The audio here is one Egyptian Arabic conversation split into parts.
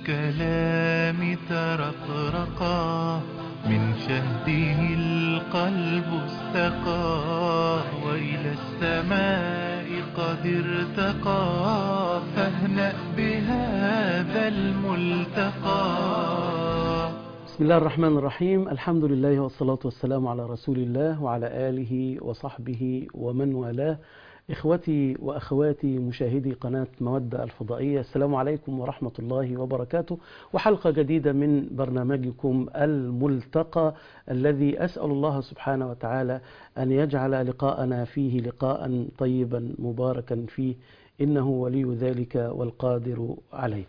الكلام ترقرقا من شهده القلب استقى وإلى السماء قد ارتقى فاهنأ بهذا الملتقى بسم الله الرحمن الرحيم الحمد لله والصلاة والسلام على رسول الله وعلى آله وصحبه ومن والاه إخوتي وأخواتي مشاهدي قناة مودة الفضائية السلام عليكم ورحمة الله وبركاته وحلقة جديدة من برنامجكم الملتقى الذي أسأل الله سبحانه وتعالى أن يجعل لقاءنا فيه لقاء طيبا مباركا فيه إنه ولي ذلك والقادر عليه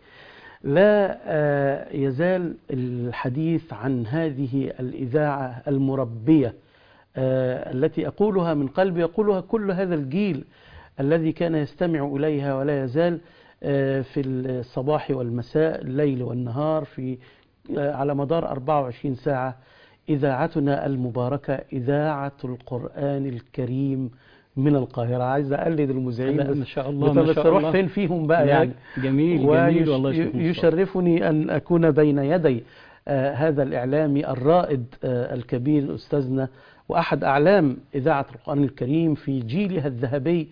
لا يزال الحديث عن هذه الإذاعة المربية التي أقولها من قلبي يقولها كل هذا الجيل الذي كان يستمع إليها ولا يزال في الصباح والمساء الليل والنهار في على مدار 24 ساعة إذاعتنا المباركة إذاعة القرآن الكريم من القاهرة عايز أقلد المذيعين لا بس ما شاء الله بس ما شاء أروح الله فين فيهم بقى لا، يعني جميل جميل والله يا شيخ مصطفى. ويشرفني أن أكون بين يدي آه، هذا الإعلامي الرائد آه، الكبير أستاذنا وأحد أعلام إذاعة القرآن الكريم في جيلها الذهبي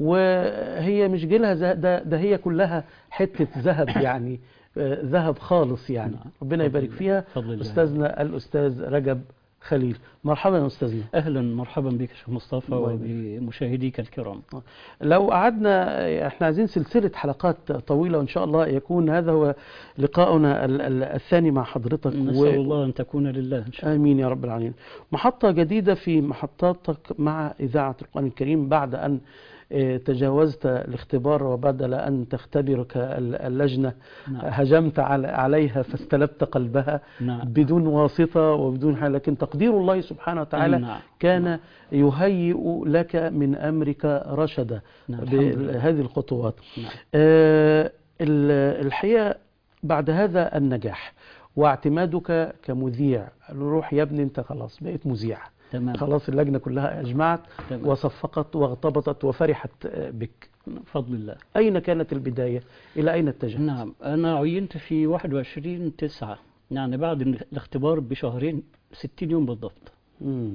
وهي مش جيلها زه- ده, ده هي كلها حتة ذهب يعني آه، ذهب خالص يعني نعم. ربنا بفضل يبارك الله. فيها بفضل الله. أستاذنا الأستاذ رجب خليل مرحبا يا أستاذنا اهلا مرحبا بك يا شيخ مصطفى الله يبارك. وبمشاهديك الكرام لو قعدنا احنا عايزين سلسلة حلقات طويلة وإن شاء الله يكون هذا هو لقاؤنا ال- ال- الثاني مع حضرتك نسال الله ان تكون لله ان شاء الله آمين يا رب العالمين محطة جديدة في محطاتك مع إذاعة القرآن الكريم بعد أن آه، تجاوزت الاختبار وبدل أن تختبرك ال- اللجنة نعم. هجمت على- عليها فاستلبت قلبها نعم. بدون واسطة وبدون حاجة لكن تقدير الله سبحانه وتعالى نعم. كان يهيئ لك من أمرك رشدا نعم، الحمد لله. بهذه الخطوات نعم. آه، ال- الحقيقة بعد هذا النجاح واعتمادك كمذيع قالوا روح يا ابني انت خلاص بقيت مذيع تمام خلاص اللجنة كلها أجمعت تمام. وصفقت واغتبطت وفرحت آه، بك بفضل الله أين كانت البداية إلى أين اتجهت نعم انا عينت في 21 9 يعني بعد الاختبار بشهرين 60 يوم بالضبط مم.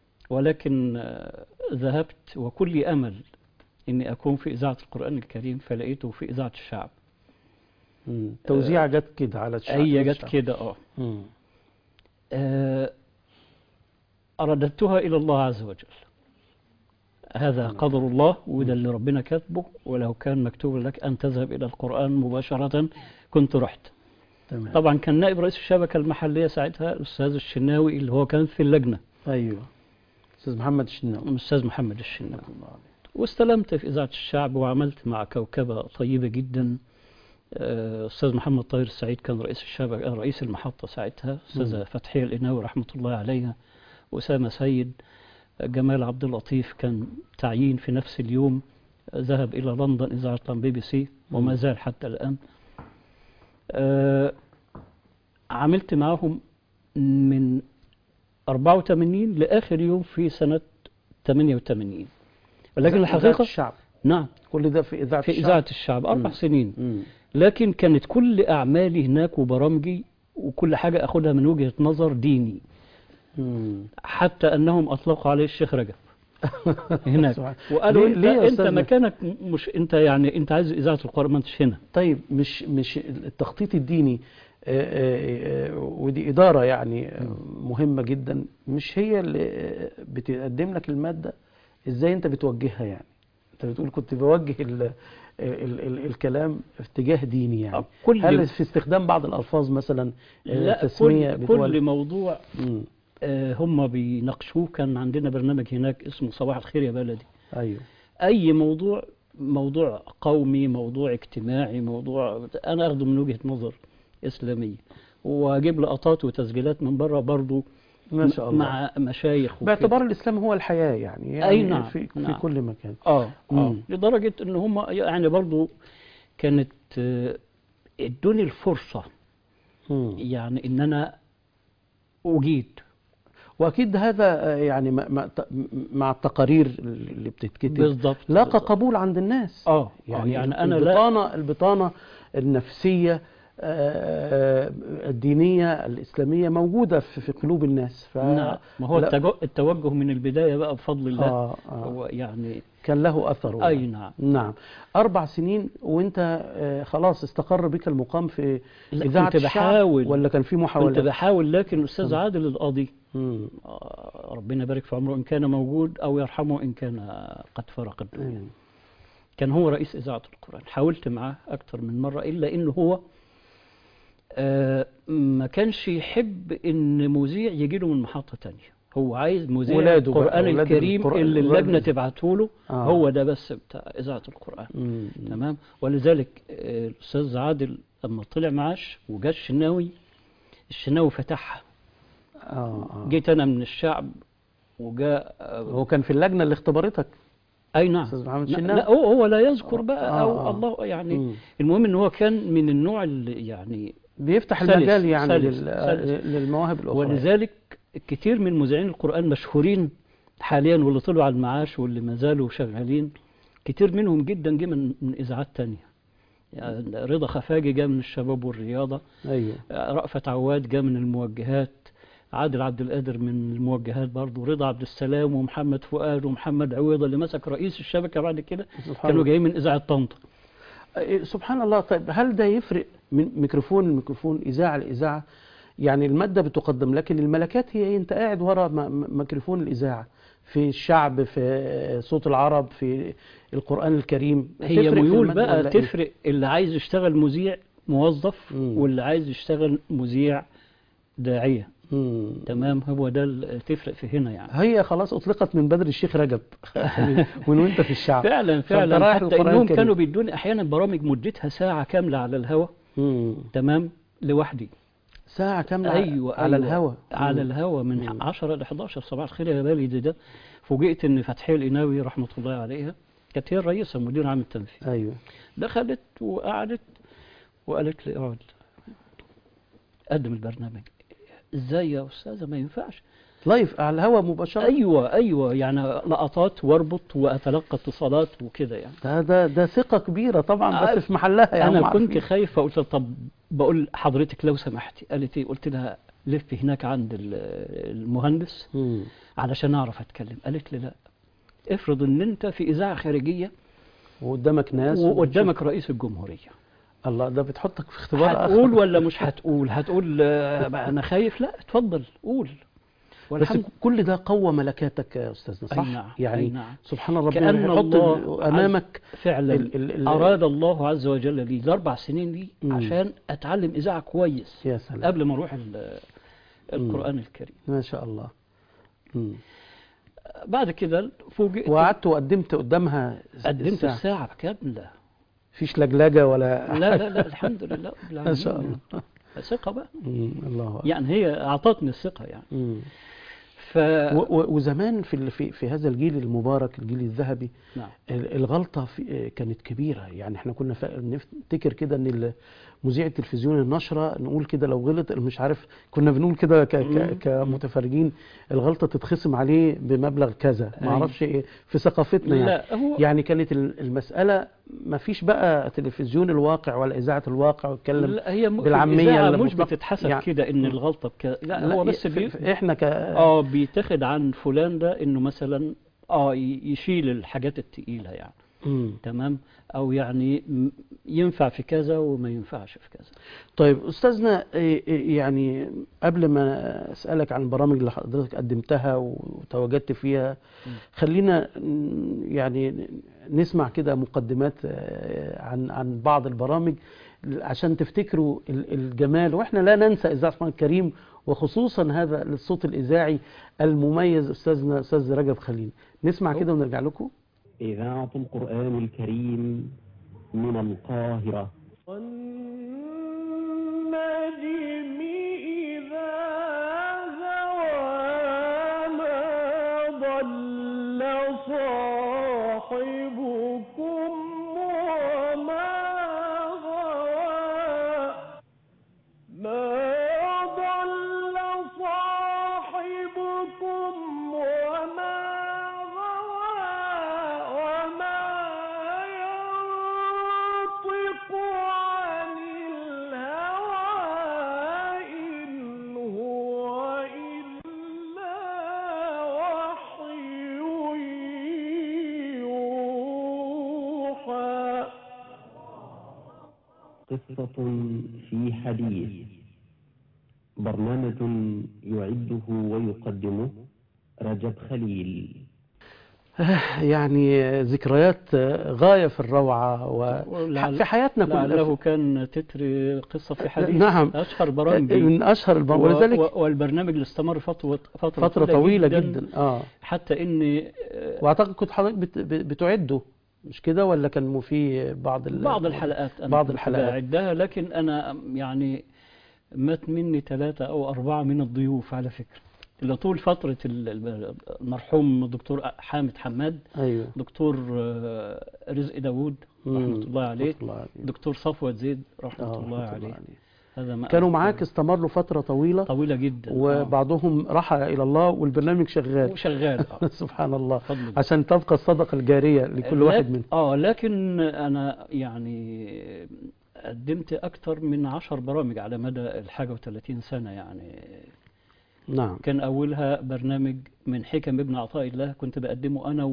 ولكن آه، ذهبت وكل امل اني اكون في اذاعه القران الكريم فلقيته في اذاعه الشعب مم. توزيع جت كده على الشعب هي جت الشعب. كده اه مم. آه، أرددتها إلى الله عز وجل هذا قدر الله وده اللي ربنا كاتبه ولو كان مكتوب لك أن تذهب إلى القرآن مباشرة كنت رحت تمام طبعا كان نائب رئيس الشبكة المحلية ساعتها الأستاذ الشناوي اللي هو كان في اللجنة أيوه أستاذ محمد الشناوي الأستاذ محمد الشناوي الله عليك. واستلمت في إذاعة الشعب وعملت مع كوكبة طيبة جدا آه، أستاذ محمد طاهر السعيد كان رئيس الشبكة آه، رئيس المحطة ساعتها أستاذة فتحية الإناوي رحمة الله عليها أسامة سيد آه، جمال عبد اللطيف كان تعيين في نفس اليوم آه، ذهب إلى لندن إذاعة لندن بي بي سي وما مم. زال حتى الآن آه، عملت معهم من 84 لآخر يوم في سنة 88 ولكن إذاعة الحقيقة الشعب نعم كل ده في إذاعة في الشعب إذاعة الشعب أربع مم. سنين مم. لكن كانت كل أعمالي هناك وبرامجي وكل حاجة أخدها من وجهة نظر ديني مم. حتى أنهم أطلقوا عليه الشيخ رجب هناك سبحان- وقالوا ليه- أنت, ليه يا أنت أستاذنا؟ مكانك مش أنت يعني أنت عايز إذاعة القرآن ما أنتش هنا طيب مش مش التخطيط الديني آه، آه، آه، ودي إدارة يعني آه، مهمة جدا مش هي اللي آه، بتقدم لك المادة ازاي انت بتوجهها يعني انت بتقول كنت بوجه ال ال ال الكلام في اتجاه ديني يعني كل هل في استخدام بعض الألفاظ مثلا آه، لا تسمية كل, بتول- كل موضوع مم. آه، هم بيناقشوه كان عندنا برنامج هناك اسمه صباح الخير يا بلدي ايوه اي موضوع موضوع قومي موضوع اجتماعي موضوع انا اخده من وجهة نظر اسلامية واجيب لقطات وتسجيلات من بره برضو ما شاء الله مع مشايخ وكده. باعتبار الإسلام هو الحياة يعني, يعني أي نعم، في, في نعم. كل مكان اه اه مم. لدرجة ان هم يعني برضو كانت آه، ادوني الفرصة مم. يعني ان انا اجيد واكيد هذا آه، يعني مع- مع مع التقارير اللي بتتكتب بالضبط لاقى بالضبط. قبول عند الناس اه يعني, يعني, يعني انا لا البطانه البطانه النفسيه آه، الدينية الإسلامية موجودة في في قلوب الناس ف نعم ما هو لا- التجو- التوجه من البداية بقى بفضل الله آه آه هو يعني كان له أثر أي نعم نعم أربع سنين وأنت آه، خلاص استقر بك المقام في لا، إذاعة كنت الشعب بحاول ولا كان في كنت محاولة؟ بحاول لكن الأستاذ عادل القاضي مم. آه، ربنا يبارك في عمره إن كان موجود أو يرحمه إن كان قد فرق الدنيا مم. كان هو رئيس إذاعة القرآن حاولت معاه أكتر من مرة إلا إنه هو آه، ما كانش يحب إن مذيع يجي له من محطة تانية هو عايز مذيع ولاده بقى، القرآن ولاد الكريم القرآن- اللي الولاد. اللجنة تبعته له آه. هو ده بس بتاع إذاعة القرآن مم. تمام ولذلك آه، الأستاذ عادل لما طلع معاش وجا الشناوي الشناوي فتحها آه آه. جيت أنا من الشعب وجاء آه، هو كان في اللجنة اللي اختبرتك أي نعم أستاذ محمد لا, شناوي لا هو هو لا يذكر بقى آه، أو آه. الله يعني مم. المهم ان هو كان من النوع اللي يعني بيفتح سلس- المجال يعني سلس- لل... سلس. للمواهب الأخرى ولذلك كتير من مذيعين القرآن مشهورين حاليا واللي طلعوا على المعاش واللي ما زالوا شغالين كتير منهم جدا جه من من اذاعات تانية يعني رضا خفاجي جاء من الشباب والرياضة أيوه رأفت عواد جاء من الموجهات عادل عبد القادر من الموجهات برضه رضا عبد السلام ومحمد فؤاد ومحمد عويضة اللي مسك رئيس الشبكة بعد كده سبحان كانوا الله. جايين من إذاعة طنطا إيه، سبحان الله طيب هل ده يفرق من ميكروفون لميكروفون إذاعة لإذاعة يعني المادة بتقدم لكن الملكات هي إيه؟ أنت قاعد ورا م- م- ميكروفون الإذاعة في الشعب في صوت العرب في القرآن الكريم هي تفرق في ميول المادة بقى ولا إيه؟ تفرق اللي عايز يشتغل مذيع موظف مم. واللي عايز يشتغل مذيع داعية مم. تمام هو ده اللي تفرق في هنا يعني هي خلاص أطلقت من بدر الشيخ رجب من وأنت في الشعب فعلا فأنت رايح فعلا حتى للقرآن انهم الكريم. كانوا بيدوني احيانا برامج مدتها ساعة كاملة على الهواء مم. تمام لوحدي ساعة كاملة ايوه على أيوة. الهوا على مم. الهوا من مم. 10 ل 11 صباح الخير يا بالي ده فوجئت ان فتحية القناوي رحمة الله عليها كانت هي الرئيسة مدير عام التنفيذ أيوه دخلت وقعدت وقالت لي اقعد قدم البرنامج ازاي يا استاذه ما ينفعش لايف على الهوا مباشرة ايوه ايوه يعني لقطات واربط واتلقى اتصالات وكده يعني ده ده ده ثقة كبيرة طبعا آه، بس في محلها يعني انا كنت خايف فقلت لها طب بقول حضرتك لو سمحتي قالت ايه قلت لها لف هناك عند ال- المهندس مم. علشان اعرف اتكلم قالت لي لا افرض ان انت في اذاعه خارجيه وقدامك ناس وقدامك رئيس الجمهوريه الله ده بتحطك في اختبار هتقول آخر. ولا مش هتقول هتقول آه، بقى انا خايف لا اتفضل قول بس والحمد كل ده قوى ملكاتك يا استاذنا صح؟ أي نعم يعني أي نعم سبحان الله كأن ربنا يحط الله امامك فعلا ال- ال- ال- أراد الله عز وجل لي الأربع سنين دي مم. عشان أتعلم إذاعة كويس يا سلام قبل ما أروح ال- القرآن الكريم ما شاء الله مم. بعد كده فوجئت وقعدت وقدمت قدامها قدمت الساعة. الساعة كاملة فيش لجلجة ولا لا لا لا الحمد لله رب ما شاء العالمين. الله ثقة بقى مم. الله أكبر. يعني هي أعطتني الثقة يعني مم. ف و- و- وزمان في ال- في في هذا الجيل المبارك الجيل الذهبي نعم ال- الغلطة في كانت كبيرة يعني احنا كنا فا- نفتكر كده ان ال- مذيع التلفزيون النشرة نقول كده لو غلط مش عارف كنا بنقول كده ك- مم. ك- كمتفرجين الغلطة تتخصم عليه بمبلغ كذا ما أيوة. اعرفش ايه في ثقافتنا يعني لا هو يعني كانت ال- المسألة ما فيش بقى تلفزيون الواقع ولا إذاعة الواقع واتكلم لا هي م- في بالعامية الإذاعة اللي مش مطلق- بتتحسب يعني- كده إن الغلطة بكذا لا, هو بس ف- بي... ف- احنا ك اه بيتاخد عن فلان ده انه مثلا اه ي- يشيل الحاجات التقيله يعني مم. تمام او يعني م- ينفع في كذا وما ينفعش في كذا طيب استاذنا إيه إيه يعني قبل ما اسالك عن البرامج اللي حضرتك قدمتها وتواجدت فيها م. خلينا ن- يعني نسمع كده مقدمات آه، عن عن بعض البرامج عشان تفتكروا ال- الجمال واحنا لا ننسى اذاعه القرآن الكريم وخصوصا هذا الصوت الاذاعي المميز استاذنا استاذ رجب خليل نسمع كده ونرجع لكم إذاعة القرآن الكريم من القاهرة والنجم إذا هوى ما ضل صاحبكم وما غوى ما ضل صاحبكم وما غوى وما ينطق عن الهوى قصة في حديث برنامج يعده ويقدمه رجب خليل يعني ذكريات غاية في الروعة ولعل- وفي حياتنا لعله كلها كان تتر قصة في حديث نعم. أشهر برامج من أشهر البرامج و- ولذلك و- والبرنامج اللي استمر فترة فترة, فترة طويلة جدا اه حتى إن آه، واعتقد كنت حضرتك بت- ب- بتعده مش كده ولا كان في بعض ال- بعض الحلقات أنا بعض كنت الحلقات. بعدها لكن أنا يعني مات مني ثلاثة أو أربعة من الضيوف على فكرة اللي طول فترة ال- ال- المرحوم دكتور حامد حماد ايوه دكتور آه، رزق داوود رحمة مم. الله عليه رحمة الله عليه دكتور صفوت زيد رحمة آه، الله رحمة عليه هذا ما كانوا أذكر. معاك استمروا فترة طويلة طويلة جدا آه. وبعضهم رحل إلى الله والبرنامج شغال وشغال آه. سبحان الله بفضل الله. عشان تبقى الصدقة الجارية لكل لك- واحد منهم اه لكن انا يعني قدمت اكثر من عشر برامج على مدى الحاجة وثلاثين سنة يعني نعم كان اولها برنامج من حكم ابن عطاء الله كنت بقدمه انا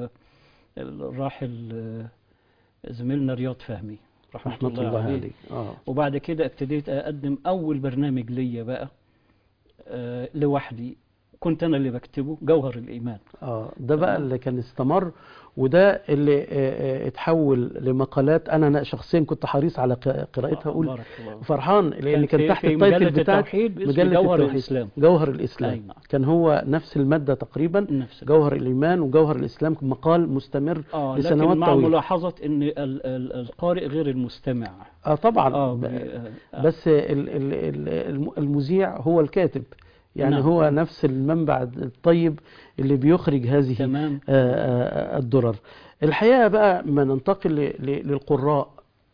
والراحل زميلنا رياض فهمي رحمة, رحمة الله عليه اه وبعد كده ابتديت اقدم اول برنامج ليا بقى آه، لوحدي كنت انا اللي بكتبه جوهر الايمان اه ده بقى اللي كان استمر وده اللي آه، آه، اتحول لمقالات انا شخصيا كنت حريص على ق- قراءتها اقول بارك الله فرحان لان كان في- تحت في التايتل مجلة بتاعك التوحيد باسم مجلة جوهر التوحيد. الإسلام. جوهر الاسلام أي نعم. كان هو نفس المادة تقريبا نفس جوهر الايمان وجوهر الاسلام مقال مستمر اه لسنوات لكن مع طويلة ملاحظة ان ال- ال- القارئ غير المستمع اه طبعا اه ب- ب- آه، بس ال- ال- ال- الم- المذيع هو الكاتب يعني نعم. هو نفس المنبع الطيب اللي بيخرج هذه تمام آه، آه، الدرر الحقيقة بقى ما ننتقل ل- ل- للقراء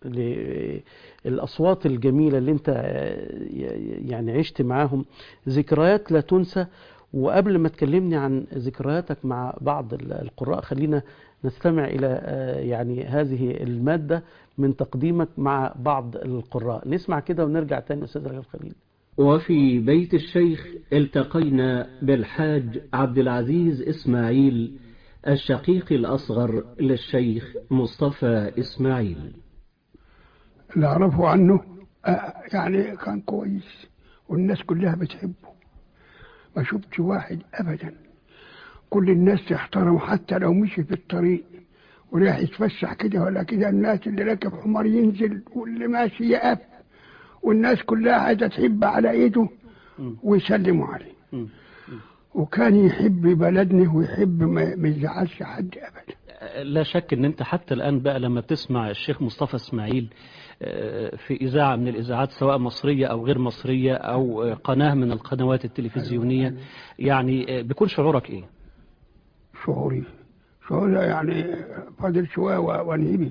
للأصوات الجميلة اللي انت آه، ي- يعني عشت معاهم ذكريات لا تنسى وقبل ما تكلمني عن ذكرياتك مع بعض ال- القراء خلينا نستمع إلى آه، يعني هذه المادة من تقديمك مع بعض القراء نسمع كده ونرجع تاني أستاذ رجب خليل وفي بيت الشيخ التقينا بالحاج عبد العزيز إسماعيل الشقيق الأصغر للشيخ مصطفى إسماعيل اللي أعرفه عنه آه، يعني كان كويس والناس كلها بتحبه ما شفتش واحد أبدا كل الناس تحترمه حتى لو مشي في الطريق ورايح يتفسح كده ولا كده الناس اللي راكب حمار ينزل واللي ماشي يقف والناس كلها عايزة تحب على ايده ويسلموا عليه وكان يحب بلدنا ويحب ما ما يزعلش حد ابدا لا شك ان انت حتى الان بقى لما بتسمع الشيخ مصطفى اسماعيل آه، في اذاعه من الاذاعات سواء مصريه او غير مصريه او آه، قناه من القنوات التلفزيونيه يعني آه، بيكون شعورك ايه؟ شعوري شعوري يعني فاضل شوية و- وانهبل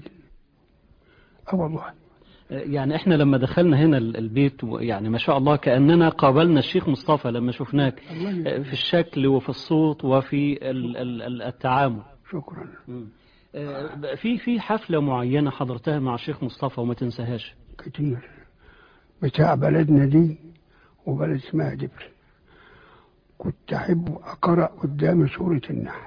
اه والله آه، يعني احنا لما دخلنا هنا ال- البيت و- يعني ما شاء الله كاننا قابلنا الشيخ مصطفى لما شفناك آه، في الشكل وفي الصوت وفي ال- ال- ال- التعامل شكرا آه، في في حفله معينه حضرتها مع الشيخ مصطفى وما تنساهاش كتير بتاع بلدنا دي وبلد اسمها دبر كنت أحب أقرأ قدامي سورة النحل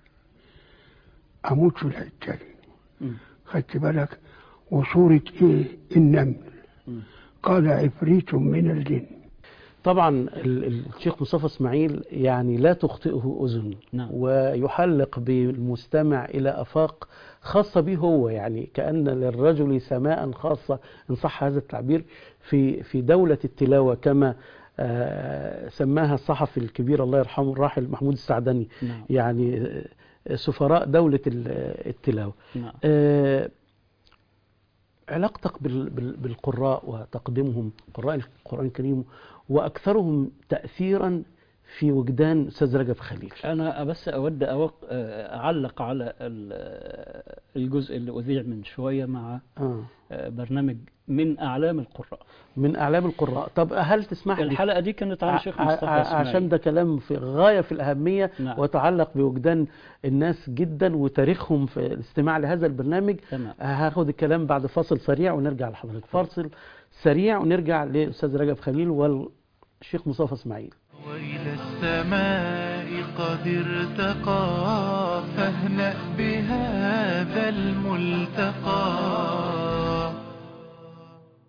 أموت في الحتة دي مم. خدت بالك وسورة إيه النمل مم. قال عفريت من الجن طبعا ال- ال- الشيخ مصطفى اسماعيل يعني لا تخطئه اذن نعم. ويحلق بالمستمع الى افاق خاصه به هو يعني كان للرجل سماء خاصه ان صح هذا التعبير في في دوله التلاوه كما آه، سماها الصحفي الكبير الله يرحمه الراحل محمود السعدني نعم يعني آه، سفراء دوله ال- التلاوه نعم آه، علاقتك بال- بال- بالقراء وتقديمهم قراء القرآن الكريم وأكثرهم تأثيرا في وجدان أستاذ رجب خليل أنا بس أود أوق- أعلق على ال- الجزء اللي أذيع من شوية مع آه. برنامج من أعلام القراء من أعلام القراء طب هل تسمح لي الحلقة دي كانت عن الشيخ ع- مصطفى ع- إسماعيل عشان ده كلام في غاية في الأهمية نعم. وتعلق بوجدان الناس جدا وتاريخهم في الاستماع لهذا البرنامج تمام هاخد الكلام بعد فاصل سريع ونرجع لحضرتك فاصل سريع ونرجع لأستاذ رجب خليل والشيخ مصطفى إسماعيل وإلى السماء قد ارتقى فاهنأ بهذا الملتقى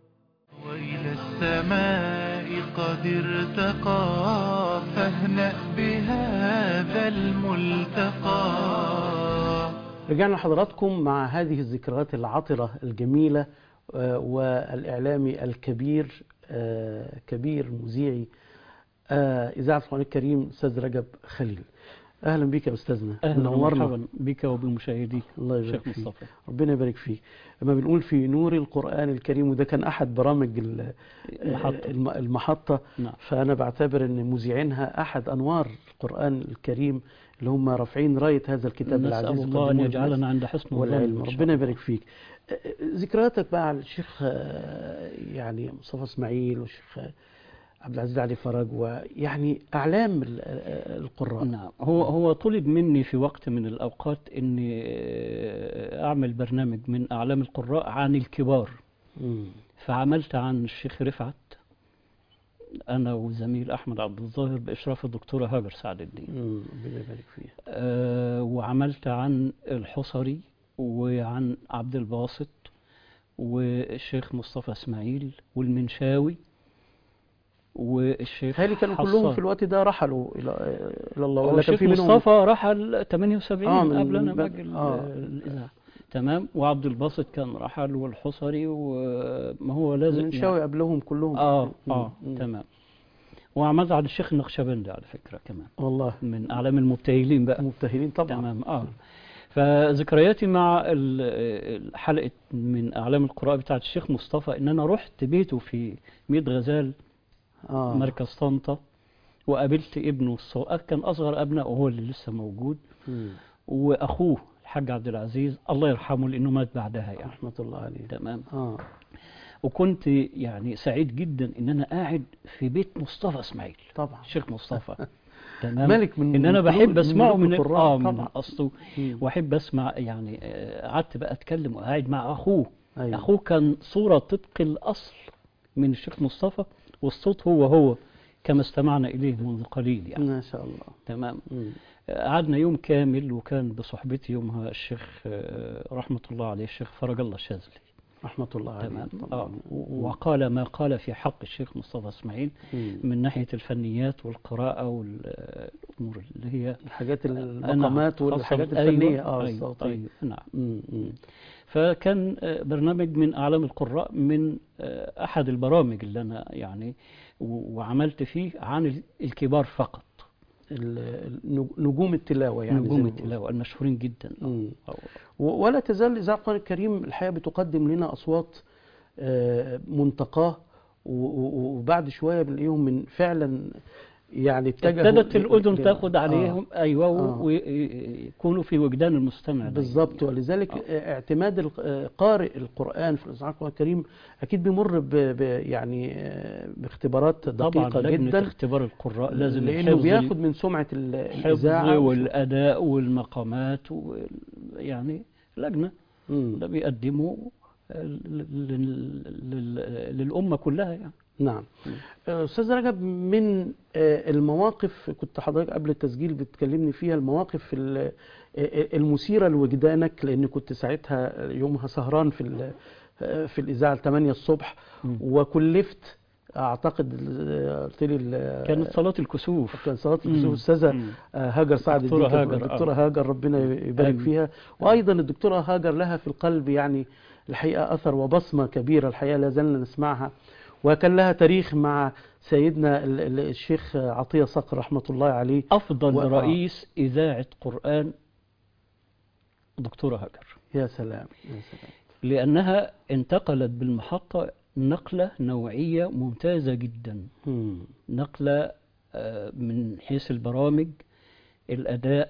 السماء قد ارتقى فاهنأ بهذا الملتقى رجعنا لحضراتكم مع هذه الذكريات العطرة الجميلة آه، والإعلامي الكبير آه، كبير مذيعي آه، إذاعة القرآن الكريم أستاذ رجب خليل أهلا بك يا أستاذنا اهلا منورنا. ومرحبا بك وبالمشاهدين الله يبارك شيخ فيك مصطفى ربنا يبارك فيك لما بنقول في نور القرآن الكريم وده كان أحد برامج ال- المحطة. الم- المحطة نعم فأنا بعتبر أن مذيعينها أحد أنوار القرآن الكريم اللي هم رافعين راية هذا الكتاب نسأل العزيز الله أن يقدموه للناس. يجعلنا عند حسن الظن والعلم إن شاء ربنا الله. يبارك فيك أ- أ- ذكرياتك بقى على الشيخ آه، يعني مصطفى اسماعيل والشيخ آه، عبد العزيز علي فرج ويعني اعلام ال- آه، القراء نعم هو هو طلب مني في وقت من الأوقات أني آه، أعمل برنامج من أعلام القراء عن الكبار مم. فعملت عن الشيخ رفعت أنا وزميل أحمد عبد الظاهر بإشراف الدكتورة هاجر سعد الدين مم. ربنا يبارك فيه آه، وعملت عن الحصري وعن عبد الباسط والشيخ مصطفى اسماعيل والمنشاوي والشيخ هالي كانوا كلهم حصان. في الوقت ده رحلوا الى الى الله هو ولا كان الشيخ في منهم مصطفى رحل 78 آه، من- قبل انا من ما بد- اجي ال- آه. الاذاعه تمام وعبد الباسط كان رحل والحصري وما هو لازم المنشاوي قبلهم كلهم اه اه مم. تمام وعملت على الشيخ النقشبندي على فكره كمان والله من اعلام المبتهلين بقى مبتهلين طبعا تمام اه فذكرياتي مع ال- الحلقه من اعلام القراء بتاعت الشيخ مصطفى ان انا رحت بيته في ميت غزال اه مركز طنطا وقابلت ابنه الصغير كان اصغر ابنائه هو اللي لسه موجود مم. واخوه الحاج عبد العزيز الله يرحمه لانه مات بعدها يعني رحمه الله عليه تمام اه وكنت يعني سعيد جدا ان انا قاعد في بيت مصطفى اسماعيل طبعا الشيخ مصطفى تمام ملك من ان انا من بحب ملوك- اسمعه ملوك من القراء اه من طبعا اصله مم. واحب اسمع يعني آه، قعدت بقى اتكلم وقاعد مع اخوه أيوة. اخوه كان صوره طبق الاصل من الشيخ مصطفى والصوت هو هو كما استمعنا اليه منذ قليل يعني ما شاء الله تمام مم. قعدنا يوم كامل وكان بصحبتي يومها الشيخ آه، رحمه الله عليه الشيش فرج الله الشاذلي رحمه الله عليه تمام طبعاً. آه و- وقال ما قال في حق الشيخ مصطفى اسماعيل مم. من ناحيه الفنيات والقراءه والامور اللي هي الحاجات نعم، المقامات خاصة والحاجات بال- أيوة، الفنيه اه أيوة، الصوتيه أيوة، نعم مم. مم. فكان آه، برنامج من اعلام القراء من آه، احد البرامج اللي انا يعني و- وعملت فيه عن ال- الكبار فقط ال- ال- نجوم التلاوه يعني زي نجوم ما بيقولوا. التلاوه المشهورين جدا مم. أو- و- ولا تزال إذاعة القرآن الكريم الحقيقة بتقدم لنا أصوات آه، منتقاه و- و- وبعد شوية بنلاقيهم من فعلا يعني اتجهوا ابتدت ل- الأذن ل- تاخد عليهم أيوة آه. ويكونوا في وجدان المستمع دايماً بالظبط يعني. ولذلك آه. آه، اعتماد الق- آه، قارئ القرآن في إذاعة القرآن الكريم أكيد بيمر ب ب- يعني آه، باختبارات طبعا دقيقة لجنة جدا اختبار القراء لازم لأنه الحفظ بياخد من سمعة ال- الحفظ الإذاعة والأداء والمقامات وال- يعني لجنة مم. ده بيقدموا لل- لل- لل- للأمة كلها يعني نعم أستاذ رجب من آه، المواقف كنت حضرتك قبل التسجيل بتكلمني فيها المواقف ال- آه، المثيرة لوجدانك لأن كنت ساعتها يومها سهران في ال- آه، في الإذاعة 8 الصبح مم. وكلفت أعتقد آه، قلت لي ال- كانت صلاة الكسوف كان صلاة مم. الكسوف الأستاذة مم. آه، هاجر سعد دكتورة الدين كانت- هاجر، آه. الدكتورة هاجر ربنا يبارك آمين. فيها وأيضا الدكتورة هاجر لها في القلب يعني الحقيقة أثر وبصمة كبيرة الحقيقة لا زلنا نسمعها وكان لها تاريخ مع سيدنا ال- ال- الشيخ عطية صقر رحمة الله عليه أفضل و- آه. رئيس إذاعة قرآن دكتورة هاجر يا سلام يا سلام لأنها انتقلت بالمحطة نقلة نوعية ممتازة جدا مم. نقلة آه، من حيث البرامج الأداء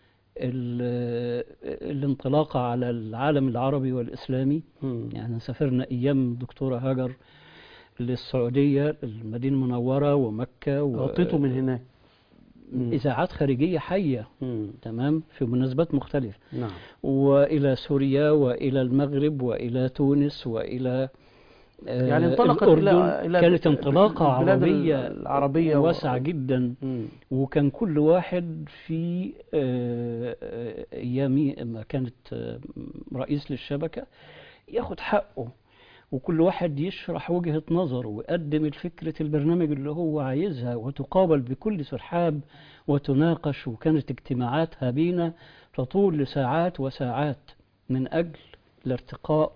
ال- الانطلاقة على العالم العربي والإسلامي مم. يعني سافرنا أيام دكتورة هاجر للسعودية المدينة المنورة ومكة غطيته من هناك مم. إذاعات خارجية حية مم. تمام في مناسبات مختلفة نعم وإلى سوريا وإلى المغرب وإلى تونس وإلى آه، يعني انطلقت الأردن إلى إلى كانت انطلاقة البلاد عربية العربية و- واسعة جدا مم. وكان كل واحد في آه، آه، أيامي ما كانت آه، رئيس للشبكة ياخد حقه وكل واحد يشرح وجهة نظره ويقدم الفكرة البرنامج اللي هو عايزها وتقابل بكل سرحاب وتناقش وكانت اجتماعاتها بينا تطول لساعات وساعات من أجل الارتقاء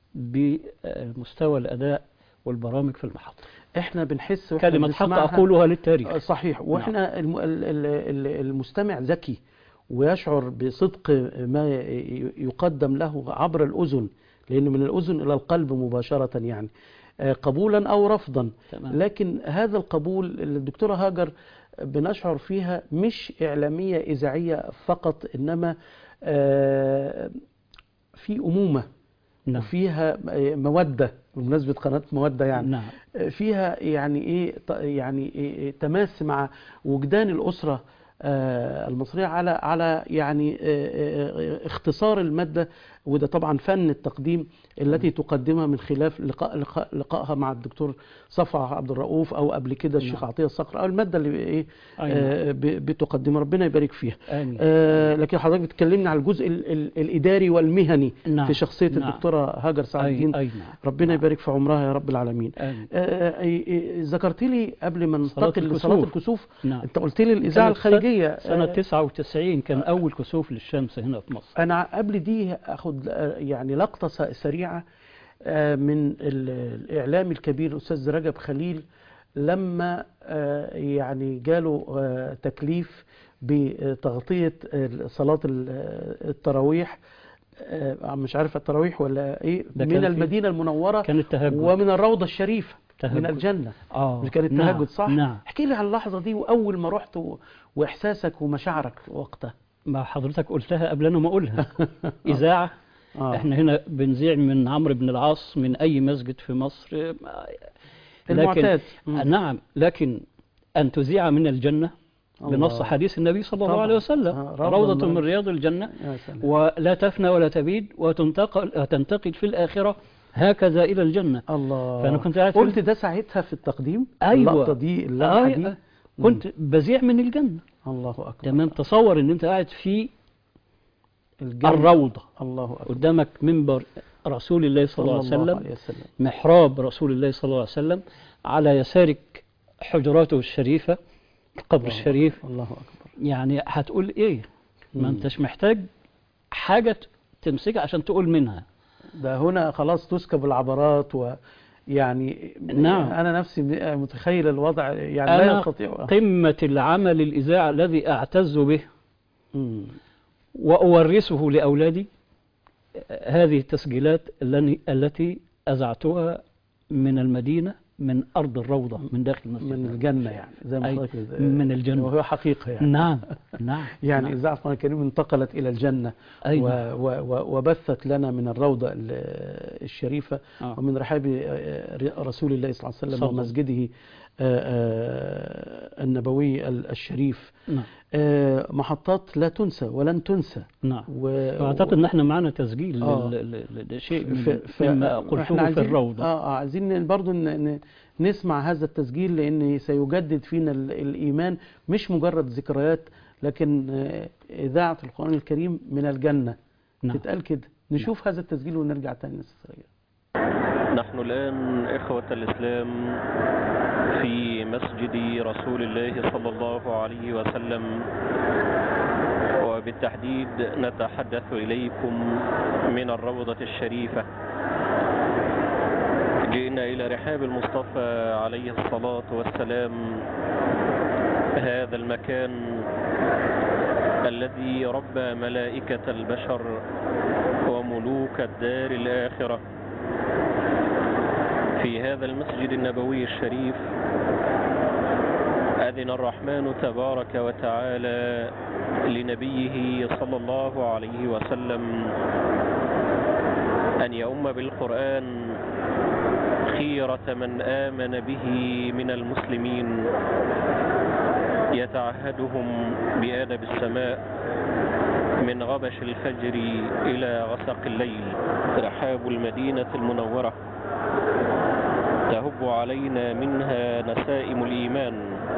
بمستوى الأداء والبرامج في المحطة احنا بنحس واحنا كلمة حق بنسمعها- أقولها للتاريخ صحيح واحنا الم- ال- ال- ال- المستمع ذكي ويشعر بصدق ما ي- يقدم له عبر الأذن لأنه من الأذن إلى القلب مباشرة يعني آه، قبولا أو رفضا تمام. لكن هذا القبول اللي الدكتورة هاجر بنشعر فيها مش إعلامية إذاعية فقط إنما آه، في أمومة نعم وفيها مودة بمناسبة قناة مودة يعني نعم فيها يعني ايه ط- يعني إيه تماس مع وجدان الاسره آه، المصريه على على يعني آه، آه، اختصار الماده وده طبعا فن التقديم التي تقدمها من خلاف لقاء لقاء لقائها مع الدكتور صفا عبد الرؤوف او قبل كده الشيخ نعم. عطيه الصقر او الماده اللي ايه أي آه، ب- بتقدمها ربنا يبارك فيها آمين آه، لكن حضرتك بتكلمني على الجزء ال- ال- الاداري والمهني نعم. في شخصيه نعم. الدكتوره هاجر سعد أي الدين أي نعم ربنا يبارك في عمرها يا رب العالمين آمين آه، آه، آه، ذكرت لي قبل ما صلاة ننتقل الكسوف. لصلاة الكسوف نعم انت قلت لي الاذاعه كانت الخارجيه سنة آه، 99 كان أول كسوف للشمس هنا في مصر انا قبل دي اخد آه، يعني لقطه س- سريعه آه، من ال- الاعلامي الكبير الاستاذ رجب خليل لما آه، يعني جاله آه، تكليف بتغطيه آه، صلاه ال- آه، التراويح آه، مش عارف التراويح ولا ايه ده من كان في- المدينه المنوره كان التهجد ومن الروضه الشريفه من تهجد. الجنه آه مش كان نعم. التهجد صح؟ نعم احكي لي عن اللحظة دي وأول ما رحت و... وإحساسك ومشاعرك وقتها ما حضرتك قلتها قبل أنا ما أقولها إذاعة آه. احنا هنا بنذيع من عمرو بن العاص من أي مسجد في مصر ما- لكن المعتاد مم. نعم لكن أن تذيع من الجنة الله. بنص حديث النبي صلى الله طبعا. عليه وسلم آه، روضة روضة من- من رياض الجنة يا سلام ولا تفنى ولا تبيد وتنتقل وتنتقل في الآخرة هكذا إلى الجنة الله فأنا كنت قاعد في قلت ده ساعتها في التقديم أيوة. اللقطة دي اللمحة آه، دي آه. كنت بذيع من الجنة الله أكبر تمام تصور ان انت قاعد في الجنة. الروضة الله أكبر قدامك منبر رسول الله صلى الله عليه وسلم عليه وسلم محراب رسول الله صلى الله عليه وسلم على يسارك حجراته الشريفة القبر الله الشريف الله أكبر يعني هتقول ايه ما مم. انتش محتاج حاجة تمسكها عشان تقول منها ده هنا خلاص تسكب العبرات ويعني نعم. أنا نفسي متخيل الوضع يعني لا أنا يستطيع قمة العمل الإذاعة الذي أعتز به مم. وأورثه لأولادي هذه التسجيلات التي- التي أذعتها من المدينة من أرض الروضة من داخل مسجد من النبوي. الجنة يعني زي ما أي، حضرتك من الجنة. وهو حقيقة يعني نعم نعم يعني نعم. إذاعة القرآن الكريم انتقلت إلى الجنة أي و نعم. و و وبثت لنا من الروضة ال- الشريفة آه. ومن رحاب آه، رسول الله صلى الله عليه وسلم صلى الله. ومسجده آه، آه، النبوي ال- الشريف نعم آه، محطات لا تنسى ولن تنسى نعم و- أعتقد أن احنا معنا تسجيل آه. لل- لل- لشيء ف- من ف- مما إحنا قلته في عايزين- الروضة اه آه، عايزين برضو ن- ن- نسمع هذا التسجيل لان سيجدد فينا ال- الايمان مش مجرد ذكريات لكن آه، اذاعه القران الكريم من الجنه نعم تتقال كده نشوف هذا التسجيل ونرجع تاني نسترجع نحن الآن إخوة الإسلام في مسجد رسول الله صلى الله عليه وسلم وبالتحديد نتحدث إليكم من الروضة الشريفة جئنا إلى رحاب المصطفى عليه الصلاة والسلام هذا المكان الذي ربى ملائكة البشر وملوك الدار الآخرة في هذا المسجد النبوي الشريف أذن الرحمن تبارك وتعالى لنبيه صلى الله عليه وسلم أن يؤم بالقرآن خيرة من آمن به من المسلمين يتعهدهم بآدب السماء من غبش الفجر إلى غسق الليل رحاب المدينة المنورة تهب علينا منها نسائم الإيمان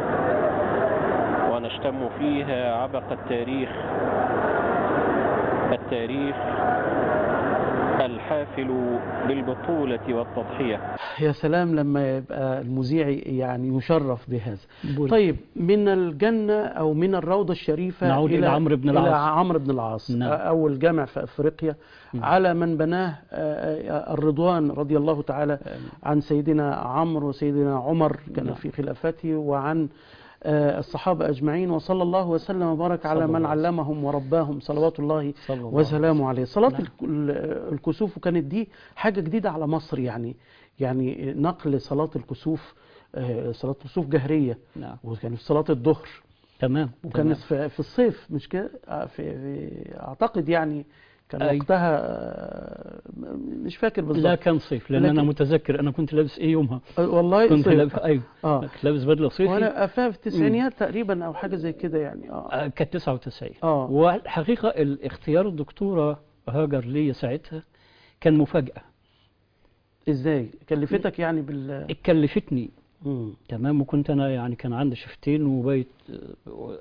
ونشتم فيها عبق التاريخ التاريخ الحافل بالبطولة والتضحية يا سلام لما يبقى المذيع يعني يشرف بهذا بقول- طيب من الجنة أو من الروضة الشريفة نعود إلى عمرو بن إلى العاص. عمرو بن العاص نعم. أول جامع في أفريقيا على من بناه آه، الرضوان رضي الله تعالى عن سيدنا عمرو وسيدنا عمر كان نعم. في خلافته وعن آه، الصحابة أجمعين وصلى الله وسلم وبارك على صلى من الله عليه علمهم ورباهم صلوات الله صلى الله عليه وسلامه عليه صلاة نعم. الك- ال- الكسوف وكانت دي حاجة جديدة على مصر يعني يعني نقل صلاة الكسوف آه، صلاة الكسوف جهرية نعم وكانت في صلاة الظهر تمام وكانت تمام. في, في الصيف مش كده آه، في, في أعتقد يعني كان أي. وقتها آه، م- مش فاكر بالظبط لا كان صيف لان انا لكن- متذكر انا كنت لابس ايه يومها آه، والله كنت صيف. لابس ايوه اه كنت لابس بدله صيفي وانا في التسعينيات تقريبا او حاجه زي كده يعني اه آه، كانت 99 اه والحقيقه الاختيار الدكتوره هاجر لي ساعتها كان مفاجاه ازاي كلفتك يعني بال كلفتني مم. تمام وكنت انا يعني كان عندي شفتين وبيت آه، و-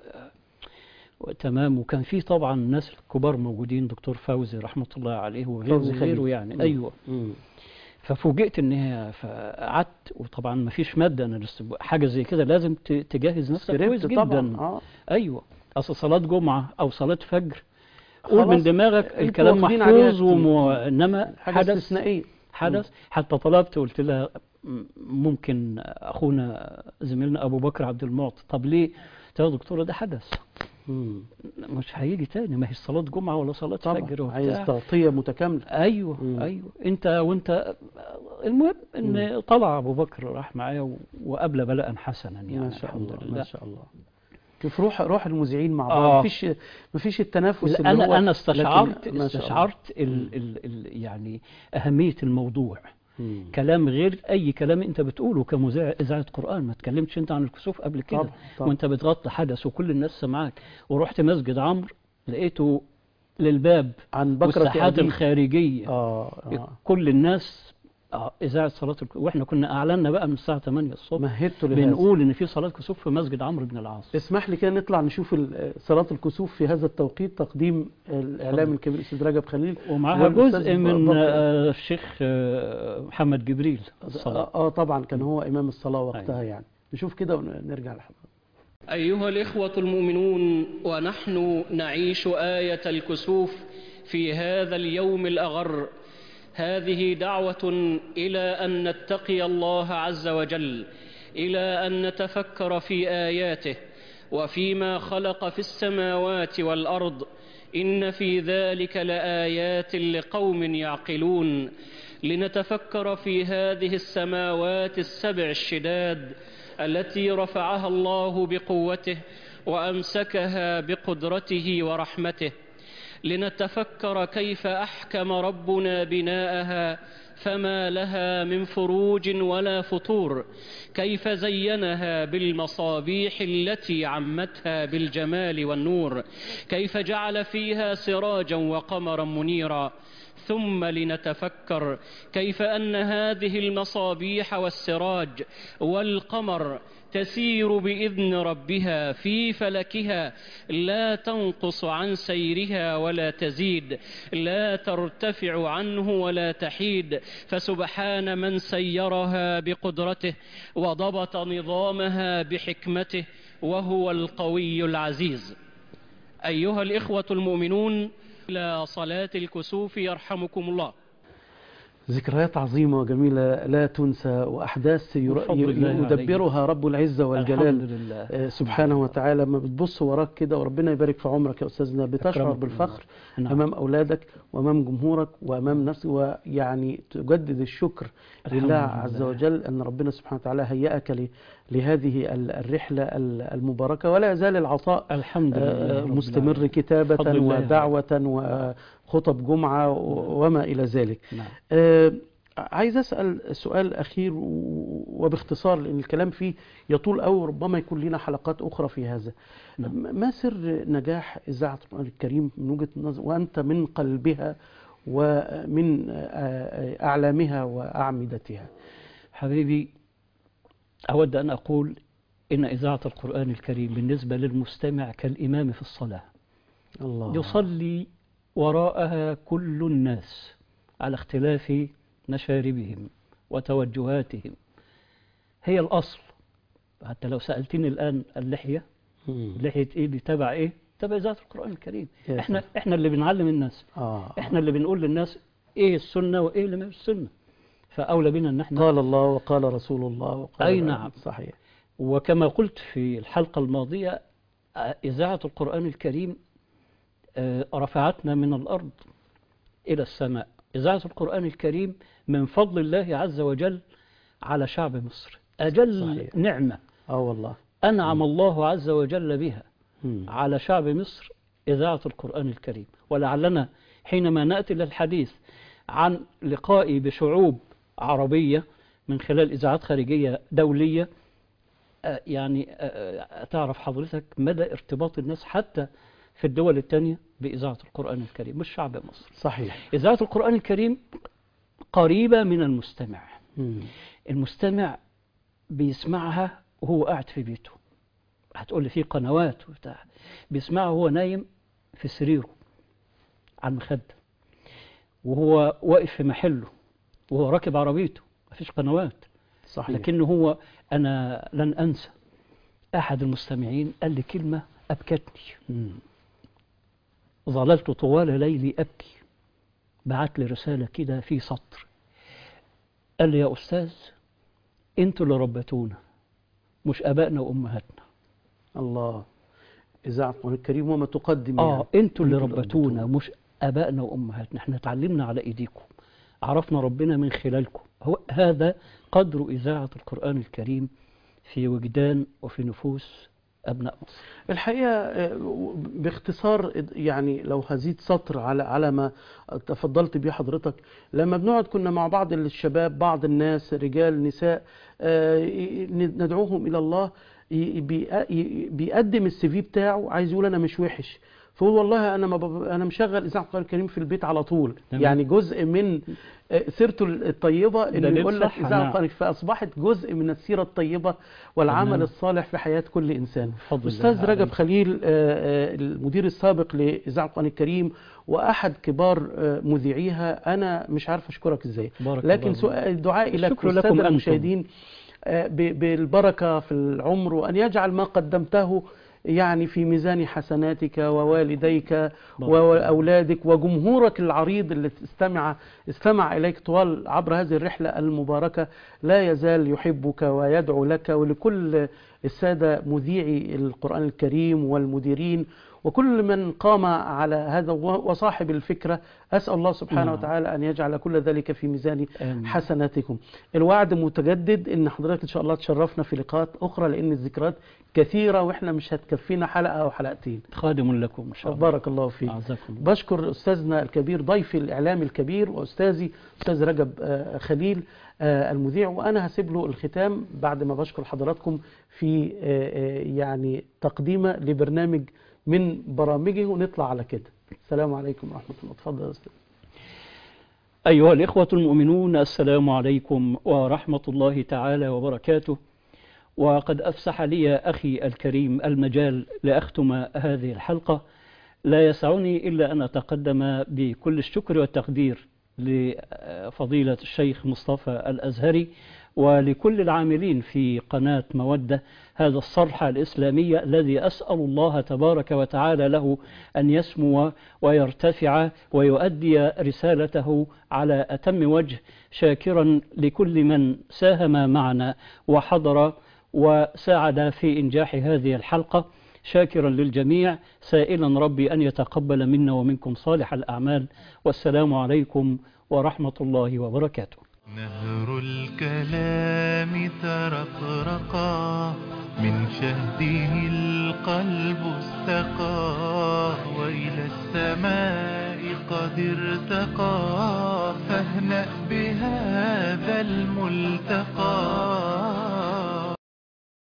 و- تمام وكان في طبعا ناس كبار موجودين دكتور فوزي رحمه الله عليه وغيره فوزي خليل. وغيره يعني مم. ايوه مم. ففوجئت ان هي فقعدت وطبعا ما فيش ماده انا لسه حاجه زي كده لازم ت- تجهز نفسك كويس سكريبت جدا طبعا اه ايوه اصل صلاه جمعه او صلاه فجر قول من خلاص، دماغك انتوا الكلام واخدين عليها محفوظ وم... انما حاجه حدث استثنائيه حدث حتى طلبت قلت لها م- ممكن اخونا زميلنا ابو بكر عبد المعطي طب ليه؟ قلت لها يا دكتوره ده حدث مم. مش هيجي تاني ما هي صلاه جمعه ولا صلاه فجر طبعا عايز وبتاع تغطيه متكامله ايوه مم. ايوه انت وانت المهم ان طلع ابو بكر راح معايا و- وقبل بلاء حسنا يعني ما شاء الحمد الله لله ما شاء الله كيف روح روح المذيعين مع بعض آه. مفيش مفيش التنافس لا، اللي هو انا انا لكن استشعرت ما شاء الله. استشعرت ال ال ال يعني اهميه الموضوع مم. كلام غير اي كلام انت بتقوله كمذيع اذاعه قران ما تكلمتش انت عن الكسوف قبل كده طبعا طبعا وانت بتغطي حدث وكل الناس سمعك ورحت مسجد عمرو لقيته للباب عن بكرة والساحات أبيه. الخارجيه اه اه كل الناس آه، اذاعه صلاه الك... واحنا كنا اعلنا بقى من الساعه 8 الصبح مهدته لهذا بنقول ان في صلاه كسوف في مسجد عمرو بن العاص اسمح لي كده نطلع نشوف ال- صلاة الكسوف في هذا التوقيت تقديم الإعلام الكبير الأستاذ رجب خليل ومعها والأستاذ جزء من بكر. آه، الشيخ آه، محمد جبريل الصلاه آه, اه طبعا كان هو إمام الصلاة وقتها يعني نشوف كده ونرجع لحضرتك أيها الإخوة المؤمنون ونحن نعيش آية الكسوف في هذا اليوم الأغر هذه دعوة إلى أن نتقي الله عز وجل إلى أن نتفكر في آياته وفيما خلق في السماوات والأرض إن في ذلك لآيات لقوم يعقلون لنتفكر في هذه السماوات السبع الشداد التي رفعها الله بقوته وأمسكها بقدرته ورحمته لنتفكر كيف أحكم ربنا بناءها فما لها من فروج ولا فطور كيف زينها بالمصابيح التي عمتها بالجمال والنور كيف جعل فيها سراجا وقمرا منيرا ثم لنتفكر كيف أن هذه المصابيح والسراج والقمر تسير بإذن ربها في فلكها لا تنقص عن سيرها ولا تزيد لا ترتفع عنه ولا تحيد فسبحان من سيرها بقدرته وضبط نظامها بحكمته وهو القوي العزيز أيها الإخوة المؤمنون إلى صلاة الكسوف يرحمكم الله ذكريات عظيمة وجميلة لا تنسى وأحداث ير- بفضل الله يدبرها رب العزة والجلال الحمد لله آه، سبحانه وتعالى لما بتبص وراك كده وربنا يبارك في عمرك يا أستاذنا بتشعر أكرمكم بالفخر نعم. أمام أولادك وأمام جمهورك وأمام نفسك ويعني تجدد الشكر الحمد لله لله. عز وجل أن ربنا سبحانه وتعالى هيأك ل- لهذه ال- الرحلة ال- المباركة ولا يزال العطاء الحمد لله آه، رب مستمر العالمين. كتابة فضل الله يا رب. ودعوة وخطب جمعة و- وما إلى ذلك نعم. آه، عايز أسأل سؤال أخير و- وباختصار لأن الكلام فيه يطول أو ربما يكون لنا حلقات أخرى في هذا نعم. م- ما سر نجاح إذاعة القرآن الكريم من وجهة نظر وأنت من قلبها ومن آه، آه، أعلامها وأعمدتها حبيبي أود أن أقول إن إذاعة القرآن الكريم بالنسبة للمستمع كالإمام في الصلاة الله يصلي وراءها كل الناس على اختلاف مشاربهم وتوجهاتهم هي الأصل حتى لو سألتني الآن اللحية مم. لحية إيه دي تبع إيه تبع ذات القرآن الكريم يا إحنا سلام. إحنا اللي بنعلم الناس آه. إحنا اللي بنقول للناس إيه السنة وإيه اللي مش السنة فأولى بنا إن إحنا قال الله وقال رسول الله وقال أي العلم. نعم. صحيح وكما قلت في الحلقة الماضية آه، إذاعة القرآن الكريم آه، رفعتنا من الأرض إلى السماء إذاعة القرآن الكريم من فضل الله عز وجل على شعب مصر أجل صحيح. نعمة اه والله أنعم الله عز وجل بها مم. على شعب مصر إذاعة القرآن الكريم ولعلنا حينما نأتي للحديث عن لقائي بشعوب عربية من خلال إذاعات خارجية دولية آه، يعني آه، تعرف حضرتك مدى ارتباط الناس حتى في الدول الثانية بإذاعة القرآن الكريم مش شعب مصر صحيح إذاعة القرآن الكريم قريبة من المستمع مم. المستمع بيسمعها وهو قاعد في بيته هتقول لي في قنوات وبتاع بيسمعها وهو نايم في سريره على المخدة وهو واقف في محله وهو راكب عربيته مفيش قنوات صحيح لكن هو أنا لن أنسى أحد المستمعين قال لي كلمة أبكتني مم. ظللت طوال ليلي أبكي بعت لي رسالة كده في سطر قال لي يا أستاذ أنتوا اللي ربتونا مش أبائنا وأمهاتنا الله إذاعة القرآن الكريم وما تقدم آه يعني. أنتوا اللي أنتوا اللي ربتونا ربتونا. مش أبائنا وأمهاتنا احنا اتعلمنا على إيديكم عرفنا ربنا من خلالكم هو هذا قدر إذاعة القرآن الكريم في وجدان وفي نفوس أبناء مصر الحقيقة آه، باختصار يعني لو هزيد سطر على على ما تفضلت بيه حضرتك لما بنقعد كنا مع بعض الشباب بعض الناس رجال نساء آه، ي- ندعوهم إلى الله ي- بي- ي- بيقدم السي في بتاعه عايز يقول أنا مش وحش فهو والله أنا ما بب- أنا مشغل إذاعة القرآن الكريم في البيت على طول تمام. يعني جزء من آه، سيرته الطيبة إنه دليل يقول لك صح، إذاعة نعم. القرآن فأصبحت جزء من السيرة الطيبة والعمل تمام. الصالح في حياة كل إنسان بفضل الله أستاذ رجب عليك. خليل آه، آه، المدير السابق لإذاعة القرآن الكريم وأحد كبار آه، مذيعيها أنا مش عارف أشكرك إزاي بارك لكن الله سؤال دعائي لك الشكر والسادة لكم أنتم. المشاهدين آه، ب- بالبركة في العمر وأن يجعل ما قدمته يعني في ميزان حسناتك ووالديك وأولادك وجمهورك العريض اللي استمع استمع إليك طوال عبر هذه الرحلة المباركة لا يزال يحبك ويدعو لك ولكل السادة مذيعي القرآن الكريم والمديرين وكل من قام على هذا وصاحب الفكرة أسأل الله سبحانه نعم. وتعالى أن يجعل كل ذلك في ميزان آمين. حسناتكم الوعد متجدد ان حضرتك ان شاء الله تشرفنا في لقاءات اخرى لان الذكريات كثيره واحنا مش هتكفينا حلقه او حلقتين خادم لكم إن شاء الله بارك الله فيك أعزكم الله. بشكر استاذنا الكبير ضيفي الاعلامي الكبير واستاذي استاذ رجب آه، خليل آه، المذيع وانا هسيب له الختام بعد ما بشكر حضراتكم في آه، آه، يعني تقديمه لبرنامج من برامجه ونطلع على كده السلام عليكم ورحمه الله اتفضل يا استاذ أيها الإخوة المؤمنون السلام عليكم ورحمة الله تعالى وبركاته وقد أفسح لي أخي الكريم المجال لأختم هذه الحلقة لا يسعني إلا أن أتقدم بكل الشكر والتقدير لفضيلة الشيخ مصطفى الأزهري ولكل العاملين في قناة مودة هذا الصرح الإسلامي الذي أسأل الله تبارك وتعالى له أن يسمو ويرتفع ويؤدي رسالته على أتم وجه شاكرا لكل من ساهم معنا وحضر وساعد في إنجاح هذه الحلقة شاكرا للجميع سائلا ربي أن يتقبل منا ومنكم صالح الأعمال والسلام عليكم ورحمة الله وبركاته نهر الكلام ترقرقا من شهده القلب استقى وإلى السماء قد ارتقى فاهنأ بهذا الملتقى